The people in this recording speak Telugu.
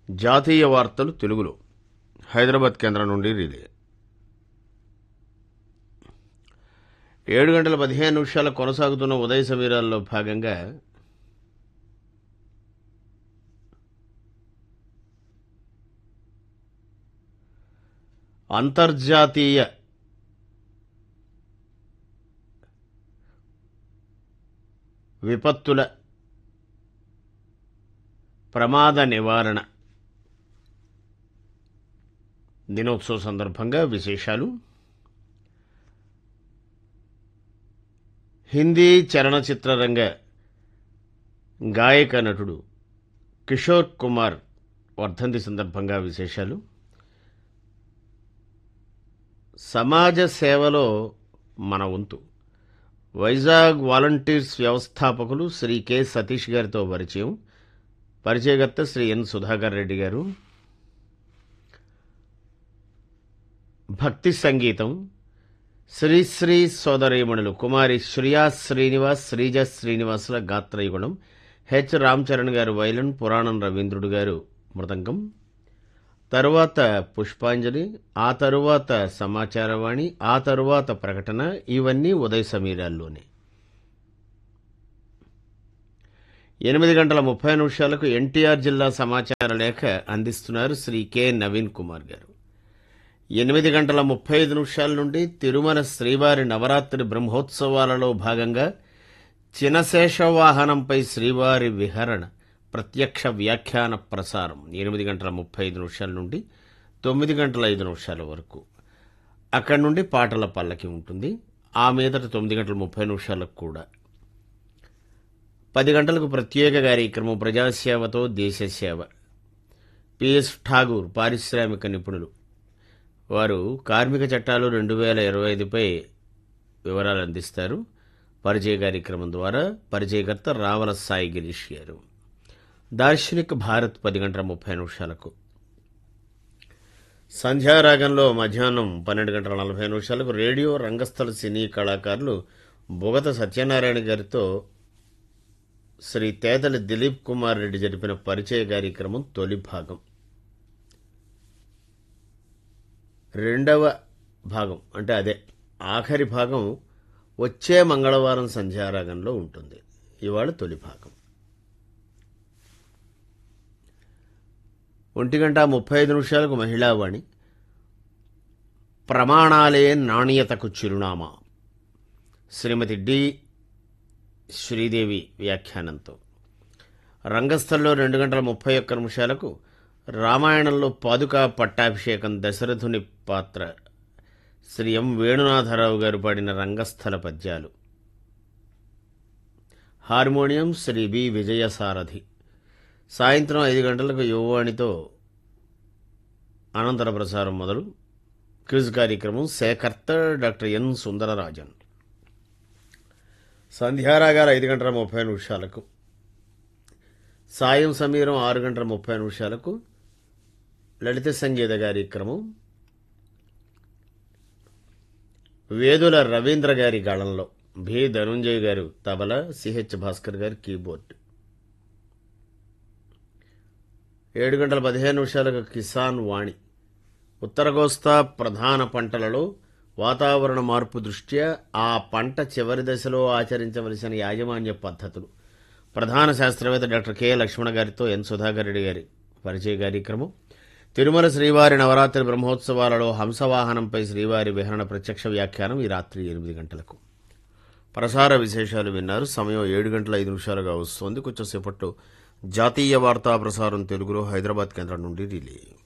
జాతీయ వార్తలు తెలుగులో హైదరాబాద్ కేంద్రం నుండి రిలే ఏడు గంటల పదిహేను నిమిషాల కొనసాగుతున్న ఉదయ సమీరాల్లో భాగంగా అంతర్జాతీయ విపత్తుల ప్రమాద నివారణ దినోత్సవ సందర్భంగా విశేషాలు హిందీ చలనచిత్ర రంగ గాయక నటుడు కిషోర్ కుమార్ వర్ధంతి సందర్భంగా విశేషాలు సమాజ సేవలో మన వంతు వైజాగ్ వాలంటీర్స్ వ్యవస్థాపకులు శ్రీ కె సతీష్ గారితో పరిచయం పరిచయకర్త శ్రీ ఎన్ సుధాకర్ రెడ్డి గారు భక్తి సంగీతం శ్రీశ్రీ సోదరీమణులు కుమారి శ్రియా శ్రీనివాస్ శ్రీజ శ్రీనివాసుల గాత్రయుగుణం హెచ్ రామచరణ్ గారు వైలన్ పురాణం రవీంద్రుడు గారు మృదంగం తరువాత పుష్పాంజలి ఆ తరువాత సమాచారవాణి ఆ తరువాత ప్రకటన ఇవన్నీ ఉదయ సమీరాల్లోనే ఎనిమిది గంటల ముప్పై నిమిషాలకు ఎన్టీఆర్ జిల్లా సమాచార లేఖ అందిస్తున్నారు శ్రీ కె నవీన్ కుమార్ గారు ఎనిమిది గంటల ముప్పై ఐదు నిమిషాల నుండి తిరుమల శ్రీవారి నవరాత్రి బ్రహ్మోత్సవాలలో భాగంగా చినశేష వాహనంపై శ్రీవారి విహరణ ప్రత్యక్ష వ్యాఖ్యాన ప్రసారం ఎనిమిది గంటల ముప్పై ఐదు నిమిషాల నుండి తొమ్మిది గంటల ఐదు నిమిషాల వరకు అక్కడి నుండి పాటల పల్లకి ఉంటుంది ఆ మీదట తొమ్మిది గంటల ముప్పై నిమిషాలకు కూడా పది గంటలకు ప్రత్యేక కార్యక్రమం ప్రజాసేవతో దేశసేవ పిఎస్ ఠాగూర్ పారిశ్రామిక నిపుణులు వారు కార్మిక చట్టాలు రెండు వేల ఇరవై ఐదుపై వివరాలు అందిస్తారు పరిచయ కార్యక్రమం ద్వారా పరిచయకర్త రావల సాయి గిరీష్ గారు దార్శనిక భారత్ పది గంటల ముప్పై నిమిషాలకు సంధ్యారాగంలో మధ్యాహ్నం పన్నెండు గంటల నలభై నిమిషాలకు రేడియో రంగస్థల సినీ కళాకారులు బొగత సత్యనారాయణ గారితో శ్రీ తేతలి దిలీప్ కుమార్ రెడ్డి జరిపిన పరిచయ కార్యక్రమం తొలి భాగం రెండవ భాగం అంటే అదే ఆఖరి భాగం వచ్చే మంగళవారం సంధ్యారాగంలో ఉంటుంది ఇవాళ తొలి భాగం ఒంటి గంట ముప్పై ఐదు నిమిషాలకు మహిళావాణి ప్రమాణాలే నాణ్యతకు చిరునామా శ్రీమతి డి శ్రీదేవి వ్యాఖ్యానంతో రంగస్థల్లో రెండు గంటల ముప్పై ఒక్క నిమిషాలకు రామాయణంలో పాదుకా పట్టాభిషేకం దశరథుని పాత్ర శ్రీ ఎం వేణునాథరావు గారు పాడిన రంగస్థల పద్యాలు హార్మోనియం శ్రీ బి విజయసారథి సాయంత్రం ఐదు గంటలకు యువవాణితో అనంతర ప్రసారం మొదలు క్విజ్ కార్యక్రమం సేకర్త డాక్టర్ ఎన్ సుందరరాజన్ సంధ్యారాగాలు ఐదు గంటల ముప్పై నిమిషాలకు సాయం సమీరం ఆరు గంటల ముప్పై నిమిషాలకు లలిత సంగీత కార్యక్రమం వేదుల రవీంద్ర గారి గాళంలో భి ధనుంజయ్ గారు తబల సిహెచ్ భాస్కర్ గారి కీబోర్డ్ ఏడు గంటల పదిహేను నిమిషాలకు కిసాన్ వాణి ఉత్తర కోస్తా ప్రధాన పంటలలో వాతావరణ మార్పు దృష్ట్యా ఆ పంట చివరి దశలో ఆచరించవలసిన యాజమాన్య పద్ధతులు ప్రధాన శాస్త్రవేత్త డాక్టర్ కె లక్ష్మణ గారితో ఎన్ సుధాకర్ రెడ్డి గారి పరిచయ కార్యక్రమం తిరుమల శ్రీవారి నవరాత్రి బ్రహ్మోత్సవాలలో హంసవాహనంపై శ్రీవారి విహరణ ప్రత్యక్ష వ్యాఖ్యానం ఈ రాత్రి ఎనిమిది గంటలకు ప్రసార విశేషాలు విన్నారు సమయం ఏడు గంటల ఐదు నిమిషాలుగా వస్తోంది కొంచెం సేపట్లో జాతీయ వార్తా ప్రసారం తెలుగులో హైదరాబాద్ కేంద్రం నుండి రిలే